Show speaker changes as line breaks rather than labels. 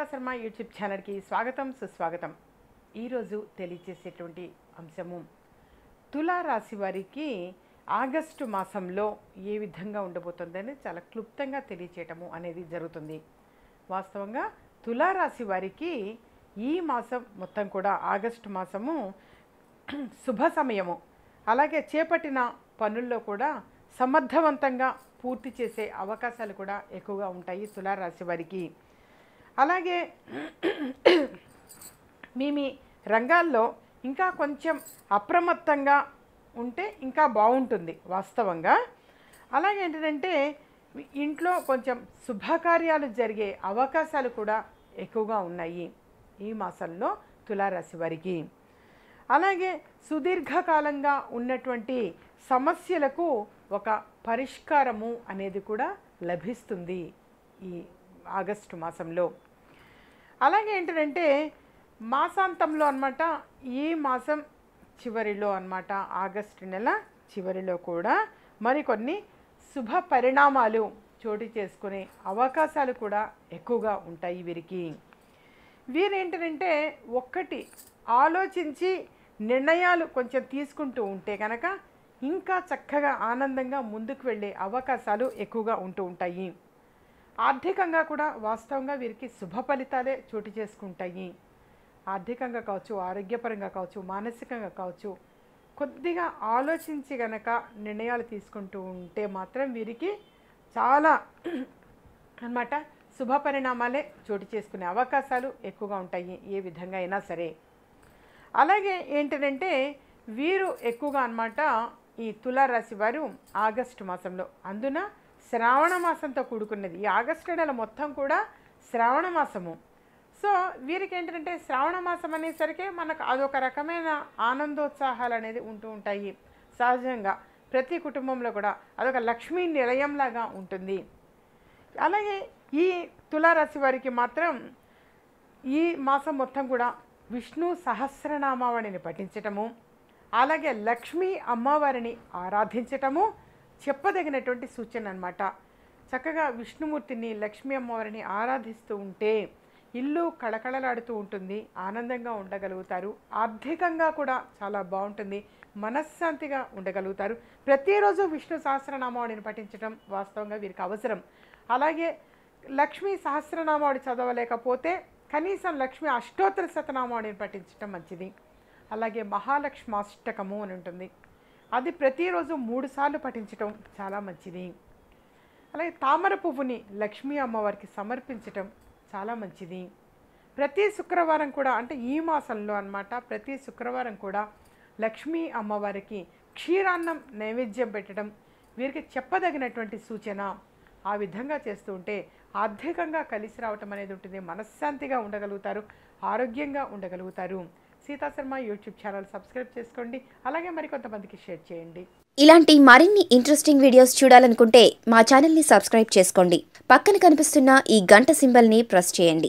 Sharma YouTube ఛానల్కి స్వాగతం సుస్వాగతం ఈరోజు తెలియచేసేటువంటి అంశము తులా రాశి వారికి ఆగస్టు మాసంలో ఏ విధంగా ఉండబోతుందని చాలా క్లుప్తంగా తెలియచేయటము అనేది జరుగుతుంది వాస్తవంగా తులా రాశి వారికి ఈ మాసం మొత్తం కూడా ఆగస్టు మాసము శుభ సమయము అలాగే చేపట్టిన పనుల్లో కూడా సమర్థవంతంగా పూర్తి చేసే అవకాశాలు కూడా ఎక్కువగా ఉంటాయి తులారాశి వారికి అలాగే మీ మీ రంగాల్లో ఇంకా కొంచెం అప్రమత్తంగా ఉంటే ఇంకా బాగుంటుంది వాస్తవంగా అలాగే ఏంటంటే ఇంట్లో కొంచెం శుభకార్యాలు జరిగే అవకాశాలు కూడా ఎక్కువగా ఉన్నాయి ఈ మాసంలో తులారాశి వారికి అలాగే సుదీర్ఘకాలంగా ఉన్నటువంటి సమస్యలకు ఒక పరిష్కారము అనేది కూడా లభిస్తుంది ఈ ఆగస్టు మాసంలో అలాగే ఏంటంటే మాసాంతంలో అన్నమాట ఈ మాసం చివరిలో అన్నమాట ఆగస్టు నెల చివరిలో కూడా మరికొన్ని శుభ పరిణామాలు చోటు చేసుకునే అవకాశాలు కూడా ఎక్కువగా ఉంటాయి వీరికి వీరేంటంటే ఒక్కటి ఆలోచించి నిర్ణయాలు కొంచెం తీసుకుంటూ ఉంటే కనుక ఇంకా చక్కగా ఆనందంగా ముందుకు వెళ్ళే అవకాశాలు ఎక్కువగా ఉంటూ ఉంటాయి ఆర్థికంగా కూడా వాస్తవంగా వీరికి శుభ ఫలితాలే చోటు చేసుకుంటాయి ఆర్థికంగా కావచ్చు ఆరోగ్యపరంగా కావచ్చు మానసికంగా కావచ్చు కొద్దిగా ఆలోచించి గనక నిర్ణయాలు తీసుకుంటూ ఉంటే మాత్రం వీరికి చాలా అన్నమాట శుభ పరిణామాలే చోటు చేసుకునే అవకాశాలు ఎక్కువగా ఉంటాయి ఏ విధంగా అయినా సరే అలాగే ఏంటంటే వీరు ఎక్కువగా అన్నమాట ఈ తులారాశి వారు ఆగస్టు మాసంలో అందున శ్రావణ మాసంతో కూడుకున్నది ఈ ఆగస్టు నెల మొత్తం కూడా శ్రావణ మాసము సో వీరికి ఏంటంటే శ్రావణ మాసం అనేసరికి మనకు అదొక రకమైన ఆనందోత్సాహాలు అనేది ఉంటూ ఉంటాయి సహజంగా ప్రతి కుటుంబంలో కూడా అదొక లక్ష్మీ నిలయంలాగా ఉంటుంది అలాగే ఈ తులారాశి వారికి మాత్రం ఈ మాసం మొత్తం కూడా విష్ణు సహస్రనామావళిని పఠించటము అలాగే లక్ష్మీ అమ్మవారిని ఆరాధించటము చెప్పదగినటువంటి సూచన అన్నమాట చక్కగా విష్ణుమూర్తిని లక్ష్మీ అమ్మవారిని ఆరాధిస్తూ ఉంటే ఇల్లు కళకళలాడుతూ ఉంటుంది ఆనందంగా ఉండగలుగుతారు ఆర్థికంగా కూడా చాలా బాగుంటుంది మనశ్శాంతిగా ఉండగలుగుతారు ప్రతిరోజు విష్ణు సహస్రనామావళిని పఠించడం వాస్తవంగా వీరికి అవసరం అలాగే లక్ష్మీ సహస్రనామావళి చదవలేకపోతే కనీసం లక్ష్మీ అష్టోత్తర శతనామావళిని పఠించడం మంచిది అలాగే మహాలక్ష్మి అష్టకము అని ఉంటుంది అది ప్రతిరోజు మూడు సార్లు పఠించటం చాలా మంచిది అలాగే తామర పువ్వుని లక్ష్మీ అమ్మవారికి సమర్పించటం చాలా మంచిది ప్రతి శుక్రవారం కూడా అంటే ఈ మాసంలో అన్నమాట ప్రతి శుక్రవారం కూడా లక్ష్మీ అమ్మవారికి క్షీరాన్నం నైవేద్యం పెట్టడం వీరికి చెప్పదగినటువంటి సూచన ఆ విధంగా చేస్తూ ఉంటే ఆర్థికంగా కలిసి రావటం అనేది ఉంటుంది మనశ్శాంతిగా ఉండగలుగుతారు ఆరోగ్యంగా ఉండగలుగుతారు Seetha Sharma YouTube channel subscribe చేసుకోండి అలాగే మరికొంతమందికి షేర్ చేయండి
ఇలాంటి మరిన్ని ఇంట్రెస్టింగ్ వీడియోస్ చూడాలనుకుంటే మా ఛానల్ని సబ్స్క్రైబ్ చేసుకోండి పక్కన కనిపిస్తున్న ఈ గంట సింబల్ని ప్రెస్ చేయండి